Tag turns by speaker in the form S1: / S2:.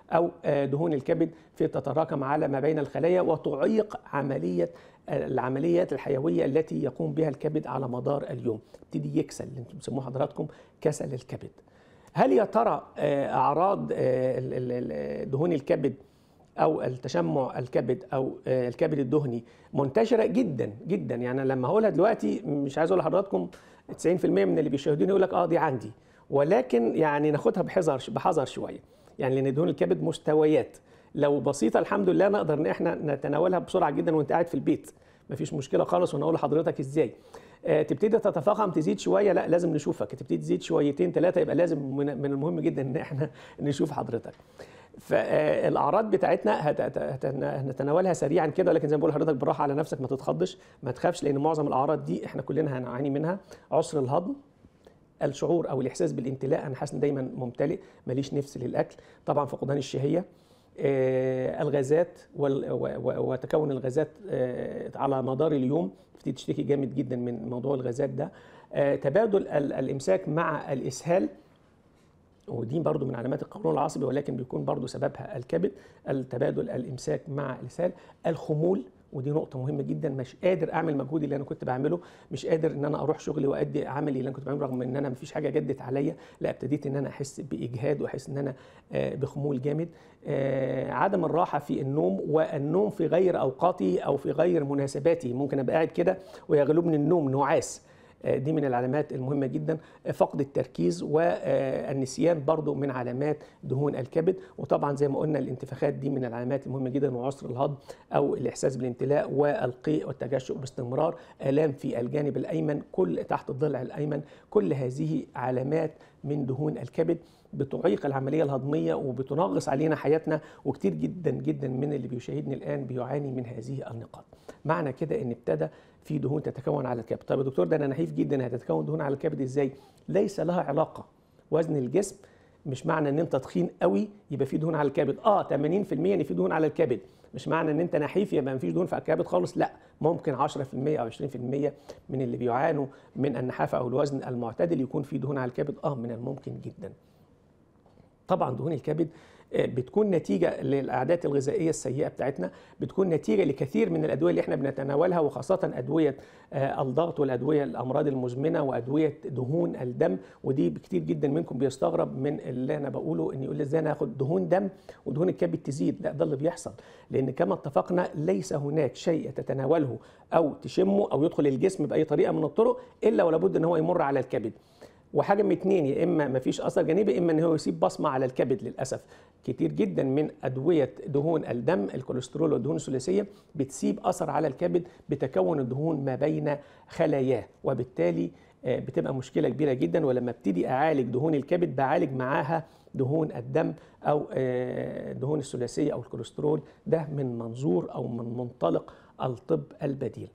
S1: او دهون الكبد في تتراكم على ما بين الخلايا وتعيق عمليه العمليات الحيويه التي يقوم بها الكبد على مدار اليوم يبتدي يكسل اللي انتم بتسموه حضراتكم كسل الكبد هل يا ترى اعراض دهون الكبد او التشمع الكبد او الكبد الدهني منتشره جدا جدا يعني لما هقولها دلوقتي مش عايز اقول لحضراتكم 90% من اللي بيشاهدوني يقول لك اه دي عندي ولكن يعني ناخدها بحذر بحذر شويه يعني لان دهون الكبد مستويات لو بسيطه الحمد لله نقدر ان احنا نتناولها بسرعه جدا وانت قاعد في البيت مفيش مشكله خالص وانا اقول لحضرتك ازاي آه تبتدي تتفاقم تزيد شويه لا لازم نشوفك تبتدي تزيد شويتين ثلاثه يبقى لازم من, من المهم جدا ان احنا نشوف حضرتك فالاعراض بتاعتنا هنتناولها سريعا كده ولكن زي ما بقول لحضرتك بالراحه على نفسك ما تتخضش ما تخافش لان معظم الاعراض دي احنا كلنا هنعاني منها عسر الهضم الشعور او الاحساس بالامتلاء انا حاسس دايما ممتلئ ماليش نفس للاكل طبعا فقدان الشهيه آه الغازات وتكون الغازات آه على مدار اليوم بتبتدي تشتكي جامد جدا من موضوع الغازات ده آه تبادل الامساك مع الاسهال ودي برضو من علامات القولون العصبي ولكن بيكون برضو سببها الكبد التبادل الامساك مع الاسهال الخمول ودي نقطة مهمة جدا مش قادر أعمل المجهود اللي أنا كنت بعمله، مش قادر إن أنا أروح شغلي وأدي عملي اللي أنا كنت بعمله رغم إن أنا مفيش حاجة جدت عليا، لا ابتديت إن أنا أحس بإجهاد وأحس إن أنا بخمول جامد. عدم الراحة في النوم والنوم في غير أوقاته أو في غير مناسباته، ممكن أبقى قاعد كده ويغلبني النوم نعاس. دي من العلامات المهمة جدا فقد التركيز والنسيان برضو من علامات دهون الكبد وطبعا زي ما قلنا الانتفاخات دي من العلامات المهمة جدا وعسر الهضم أو الإحساس بالامتلاء والقيء والتجشؤ باستمرار آلام في الجانب الأيمن كل تحت الضلع الأيمن كل هذه علامات من دهون الكبد بتعيق العملية الهضمية وبتنغص علينا حياتنا وكتير جدا جدا من اللي بيشاهدني الآن بيعاني من هذه النقاط معنى كده ان ابتدى في دهون تتكون على الكبد طب يا دكتور ده انا نحيف جدا هتتكون دهون على الكبد ازاي ليس لها علاقة وزن الجسم مش معنى ان انت تخين قوي يبقى في دهون على الكبد اه 80% ان في دهون على الكبد مش معنى ان انت نحيف يبقى ما فيش دهون في الكبد خالص لا ممكن 10% او 20% من اللي بيعانوا من النحافه او الوزن المعتدل يكون في دهون على الكبد اه من الممكن جدا طبعا دهون الكبد بتكون نتيجة للعادات الغذائية السيئة بتاعتنا بتكون نتيجة لكثير من الأدوية اللي احنا بنتناولها وخاصة أدوية الضغط والأدوية الأمراض المزمنة وأدوية دهون الدم ودي كتير جدا منكم بيستغرب من اللي أنا بقوله إن يقول لي إزاي أنا آخد دهون دم ودهون الكبد تزيد لا ده اللي بيحصل لأن كما اتفقنا ليس هناك شيء تتناوله أو تشمه أو يدخل الجسم بأي طريقة من الطرق إلا ولابد إن هو يمر على الكبد وحاجه من اتنين يا اما ما فيش اثر جانبي اما ان هو يسيب بصمه على الكبد للاسف كتير جدا من ادويه دهون الدم الكوليسترول والدهون الثلاثيه بتسيب اثر على الكبد بتكون الدهون ما بين خلاياه وبالتالي بتبقى مشكله كبيره جدا ولما ابتدي اعالج دهون الكبد بعالج معاها دهون الدم او دهون الثلاثيه او الكوليسترول ده من منظور او من منطلق الطب البديل